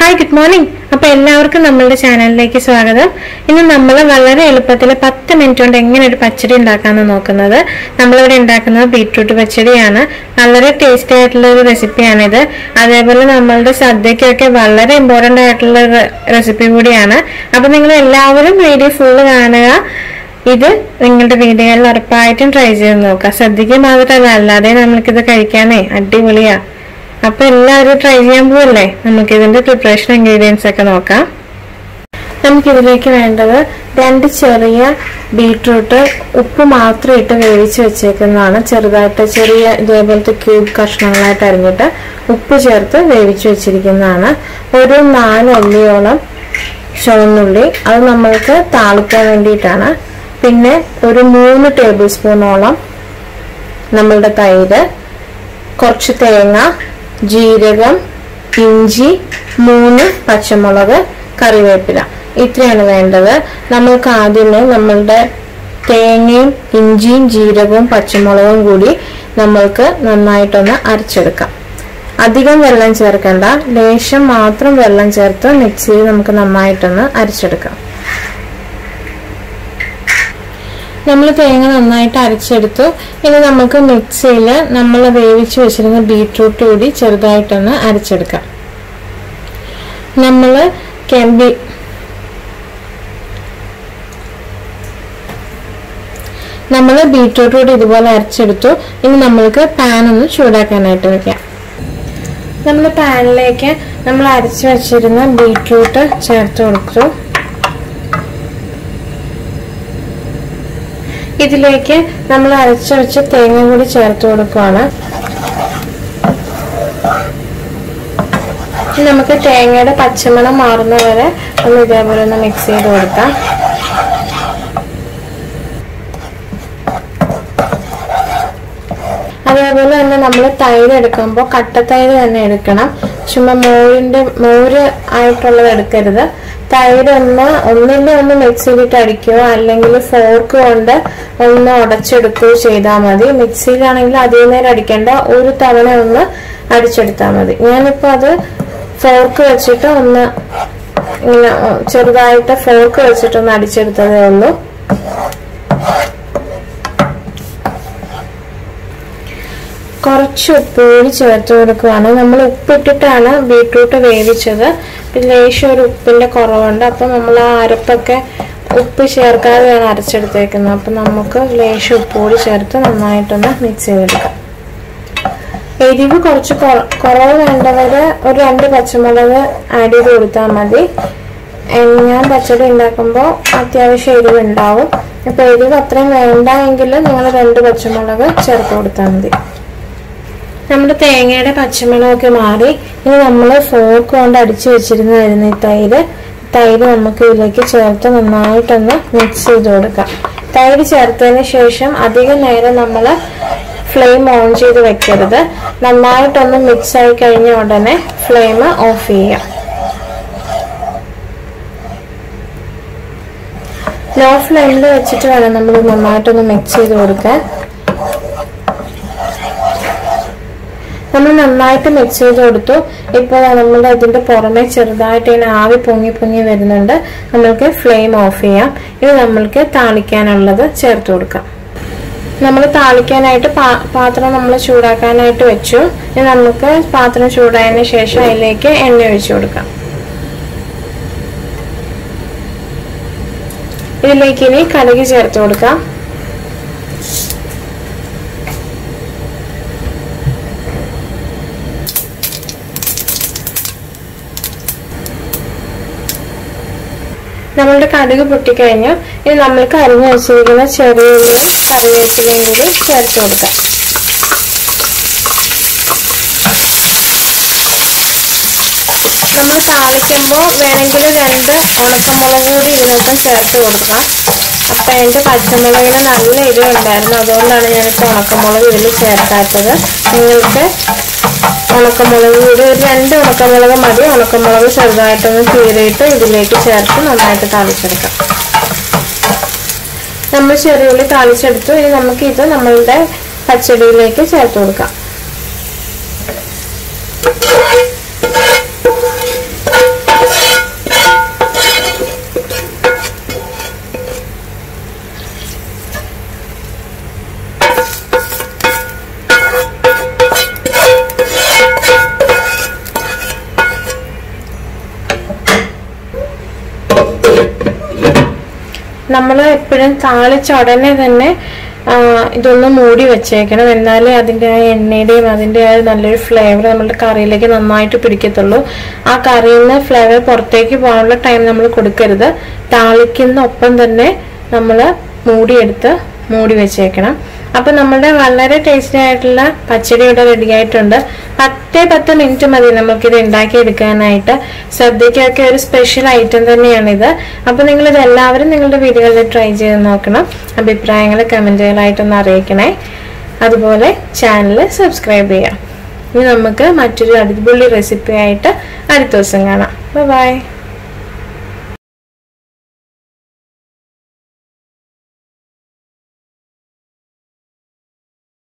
hi good morning അപ്പൊ എല്ലാവർക്കും നമ്മളുടെ ചാനലിലേക്ക് സ്വാഗതം ഇന്ന് നമ്മൾ വളരെ എളുപ്പത്തിൽ പത്ത് മിനിറ്റ് കൊണ്ട് എങ്ങനെ ഒരു പച്ചടി ഉണ്ടാക്കാമെന്ന് നോക്കുന്നത് നമ്മളിവിടെ ഉണ്ടാക്കുന്നത് ബീട്രൂട്ട് പച്ചടിയാണ് വളരെ ടേസ്റ്റി ആയിട്ടുള്ള ഒരു റെസിപ്പിയാണിത് അതേപോലെ നമ്മളുടെ സദ്യക്കൊക്കെ വളരെ ഇമ്പോർട്ടൻ്റ് ആയിട്ടുള്ള ഒരു റെസിപ്പി കൂടിയാണ് അപ്പൊ നിങ്ങൾ എല്ലാവരും വീഡിയോ ഫുള്ള് കാണുക ഇത് നിങ്ങളുടെ വീടുകളിൽ ഉറപ്പായിട്ടും ട്രൈ ചെയ്ത് നോക്കുക സദ്യക്ക് മാത്രമല്ല അല്ലാതെ നമ്മൾക്കിത് കഴിക്കാനേ അടിപൊളിയാ അപ്പൊ എല്ലാവരും ട്രൈ ചെയ്യാൻ പോവല്ലേ നമുക്ക് ഇതിന്റെ പ്രിപ്പറേഷൻ ഇൻഗ്രീഡിയൻസ് ഒക്കെ നോക്കാം നമുക്കിതിലേക്ക് വേണ്ടത് രണ്ട് ചെറിയ ബീട്രൂട്ട് ഉപ്പ് മാത്രം ഇട്ട് വേവിച്ച് വെച്ചേക്കുന്നതാണ് ചെറുതായിട്ട് ചെറിയ ഇതേപോലത്തെ ക്യൂബ് കഷ്ണങ്ങളായിട്ട് അരിഞ്ഞിട്ട് ഉപ്പ് ചേർത്ത് വേവിച്ച് വെച്ചിരിക്കുന്നതാണ് ഒരു നാല് അല്ലിയോളം ചുവന്നുള്ളി അത് നമ്മൾക്ക് താളിക്കാൻ വേണ്ടിയിട്ടാണ് പിന്നെ ഒരു മൂന്ന് ടേബിൾ സ്പൂണോളം നമ്മളുടെ തൈര് കുറച്ച് തേങ്ങ ജീരകം ഇഞ്ചി മൂന്ന് പച്ചമുളക് കറിവേപ്പില ഇത്രയാണ് വേണ്ടത് നമ്മൾക്ക് ആദ്യമേ നമ്മളുടെ തേങ്ങയും ഇഞ്ചിയും ജീരകവും പച്ചമുളകും കൂടി നമ്മൾക്ക് നന്നായിട്ടൊന്ന് അരച്ചെടുക്കാം അധികം വെള്ളം ചേർക്കണ്ട ലേശം മാത്രം വെള്ളം ചേർത്ത് മിക്സിയിൽ നമുക്ക് നന്നായിട്ടൊന്ന് അരച്ചെടുക്കാം നമ്മൾ തേങ്ങ നന്നായിട്ട് അരച്ചെടുത്തു ഇനി നമുക്ക് മിക്സിയിൽ നമ്മൾ വേവിച്ച് വെച്ചിരുന്ന ബീട്രൂട്ട് കൂടി ചെറുതായിട്ടൊന്ന് അരച്ചെടുക്കാം നമ്മൾ ബി നമ്മൾ ബീട്രൂട്ട് കൂടി ഇതുപോലെ അരച്ചെടുത്തു ഇനി നമ്മൾക്ക് പാൻ ഒന്ന് ചൂടാക്കാനായിട്ട് വെക്കാം നമ്മൾ പാനിലേക്ക് നമ്മൾ അരച്ച് വെച്ചിരുന്ന ബീട്രൂട്ട് ചേർത്ത് കൊടുത്തു ഇതിലേക്ക് നമ്മൾ അരച്ചു വെച്ച തേങ്ങ കൂടി ചേർത്ത് കൊടുക്കുകയാണ് നമുക്ക് തേങ്ങയുടെ പച്ചമണം മാറുന്ന വരെ ഒന്ന് ഇതേപോലെ ഒന്ന് മിക്സ് ചെയ്ത് കൊടുക്കാം അതേപോലെ തന്നെ നമ്മൾ തൈര് എടുക്കുമ്പോൾ കട്ടത്തൈര് തന്നെ എടുക്കണം ചുമ്മാ മോരിന്റെ മോര് ആയിട്ടുള്ളത് എടുക്കരുത് തൈര് ഒന്ന് ഒന്നിന്റെ ഒന്ന് മിക്സിയിലിട്ട് അടിക്കുകയോ അല്ലെങ്കിൽ ഫോർക്ക് കൊണ്ട് ഒന്ന് ഉടച്ചെടുക്കുകയോ ചെയ്താൽ മതി മിക്സിയിലാണെങ്കിൽ അധികം നേരം അടിക്കേണ്ട ഒരു തവണ ഒന്ന് അടിച്ചെടുത്താൽ മതി ഞാനിപ്പോൾ അത് ഫോർക്ക് വെച്ചിട്ട് ഒന്ന് ഇങ്ങനെ ചെറുതായിട്ട് ഫോർക്ക് വെച്ചിട്ടൊന്ന് അടിച്ചെടുത്തതേ ഉള്ളൂ കുറച്ച് ഉപ്പ് കൂടി ചേർത്ത് കൊടുക്കുകയാണ് നമ്മൾ ഉപ്പിട്ടിട്ടാണ് ബീട്രൂട്ട് വേവിച്ചത് പിന്നെ ലേശം ഒരു ഉപ്പിന്റെ കുറവുണ്ട് അപ്പം നമ്മൾ ആ അരപ്പൊക്കെ ഉപ്പ് ചേർക്കാതെയാണ് അരച്ചെടുത്തേക്കുന്നത് അപ്പം നമുക്ക് ലേശം ഉപ്പ് കൂടി ചേർത്ത് നന്നായിട്ടൊന്ന് മിക്സ് ചെയ്തെടുക്കാം എരിവ് കുറച്ച് കുറവ് വേണ്ടവര് ഒരു രണ്ട് പച്ചമുളക് ആഡ് ചെയ്ത് കൊടുത്താൽ മതി ഞാൻ പച്ചടി ഉണ്ടാക്കുമ്പോൾ അത്യാവശ്യം എരിവ് ഉണ്ടാവും അപ്പൊ എരിവ് അത്രയും വേണ്ട എങ്കിൽ നിങ്ങൾ രണ്ട് പച്ചമുളക് ചേർത്ത് കൊടുത്താൽ മതി നമ്മുടെ തേങ്ങയുടെ പച്ചമുളകൊക്കെ മാറി ഇനി നമ്മൾ ഫോർക്ക് കൊണ്ട് അടിച്ചു വെച്ചിരുന്നതായിരുന്നു ഈ തൈര് തൈര് നമുക്ക് ഇതിലേക്ക് ചേർത്ത് നന്നായിട്ടൊന്ന് മിക്സ് ചെയ്ത് കൊടുക്കാം തൈര് ചേർത്തതിന് ശേഷം അധികം നേരം നമ്മൾ ഫ്ലെയിം ഓൺ ചെയ്ത് വെക്കരുത് നന്നായിട്ടൊന്ന് മിക്സ് ആയി കഴിഞ്ഞ ഉടനെ ഫ്ലെയിം ഓഫ് ചെയ്യാം ലോ ഫ്ലെയിമിൽ വെച്ചിട്ട് വേണം നമ്മൾ നന്നായിട്ടൊന്ന് മിക്സ് ചെയ്ത് കൊടുക്കാൻ നമ്മൾ നന്നായിട്ട് മിക്സ് ചെയ്ത് കൊടുത്തു ഇപ്പോൾ നമ്മൾ ഇതിന്റെ പുറമെ ചെറുതായിട്ട് ഇങ്ങനെ ആവി പൊങ്ങി പൊങ്ങി വരുന്നുണ്ട് നമ്മൾക്ക് ഫ്ലെയിം ഓഫ് ചെയ്യാം ഇനി നമ്മൾക്ക് താളിക്കാനുള്ളത് ചേർത്ത് കൊടുക്കാം നമ്മൾ താളിക്കാനായിട്ട് പാത്രം നമ്മൾ ചൂടാക്കാനായിട്ട് വെച്ചു ഇനി നമുക്ക് പാത്രം ചൂടായതിനു ശേഷം അതിലേക്ക് എണ്ണ ഒഴിച്ചു കൊടുക്കാം ഇതിലേക്ക് ഇനി കടുക് ചേർത്ത് കൊടുക്കാം നമ്മളുടെ കടുക് പൊട്ടിക്കഴിഞ്ഞു ഇനി നമ്മൾക്ക് അരിഞ്ഞു വെച്ചിരിക്കുന്ന ചെറിയ ഉള്ളിയും കറിവേപ്പിലയും കൂടി ചേർത്ത് കൊടുക്കാം നമ്മൾ താളിക്കുമ്പോൾ വേണമെങ്കിൽ രണ്ട് ഉണക്കമുളക് കൂടി ഇതിനൊപ്പം ചേർത്ത് കൊടുക്കാം അപ്പം എൻ്റെ പച്ചമുളകിന് നല്ല എരിവുണ്ടായിരുന്നു അതുകൊണ്ടാണ് ഞാനിപ്പോൾ ഉണക്കമുളക് ഇതിൽ ചേർക്കാത്തത് നിങ്ങൾക്ക് ഉണക്കമുളക് കൂടി ഒരു രണ്ട് ഉണക്കമുളക് മതി ഉണക്കമുളക് ചെറുതായിട്ടൊന്ന് കീറിയിട്ട് ഇതിലേക്ക് ചേർത്ത് നന്നായിട്ട് താളിച്ചെടുക്കാം നമ്മൾ ചെറിയുള്ളി താളിച്ചെടുത്തു ഇനി നമുക്ക് ഇത് നമ്മളുടെ പച്ചടിയിലേക്ക് ചേർത്ത് കൊടുക്കാം നമ്മൾ എപ്പോഴും താളിച്ച ഉടനെ തന്നെ ആ, ഇതൊന്ന് മൂടി വെച്ചേക്കണം എന്നാലേ അതിൻ്റെ ആ എണ്ണയുടെയും അതിൻ്റെ ആ നല്ലൊരു ഫ്ലേവർ നമ്മുടെ കറിയിലേക്ക് നന്നായിട്ട് പിടിക്കത്തുള്ളൂ ആ കറിയിൽ നിന്ന് ഫ്ലേവർ പുറത്തേക്ക് പോകാനുള്ള ടൈം നമ്മൾ കൊടുക്കരുത് താളിക്കുന്ന ഒപ്പം തന്നെ നമ്മൾ മൂടിയെടുത്ത് മൂടി വെച്ചേക്കണം അപ്പം നമ്മുടെ വളരെ ടേസ്റ്റി ആയിട്ടുള്ള പച്ചടി ഇവിടെ റെഡി ആയിട്ടുണ്ട് പത്തേ പത്ത് മിനിറ്റ് മതി നമുക്കിത് ഉണ്ടാക്കി എടുക്കാനായിട്ട് സദ്യക്കൊക്കെ ഒരു സ്പെഷ്യൽ ഐറ്റം തന്നെയാണിത് അപ്പം നിങ്ങളിത് എല്ലാവരും നിങ്ങളുടെ വീടുകളിൽ ട്രൈ ചെയ്ത് നോക്കണം അഭിപ്രായങ്ങൾ കമൻറ്റുകളായിട്ടൊന്ന് അറിയിക്കണേ അതുപോലെ ചാനൽ സബ്സ്ക്രൈബ് ചെയ്യാം ഇനി നമുക്ക് മറ്റൊരു അടിപൊളി റെസിപ്പി ആയിട്ട് അടുത്ത ദിവസം കാണാം ബൈ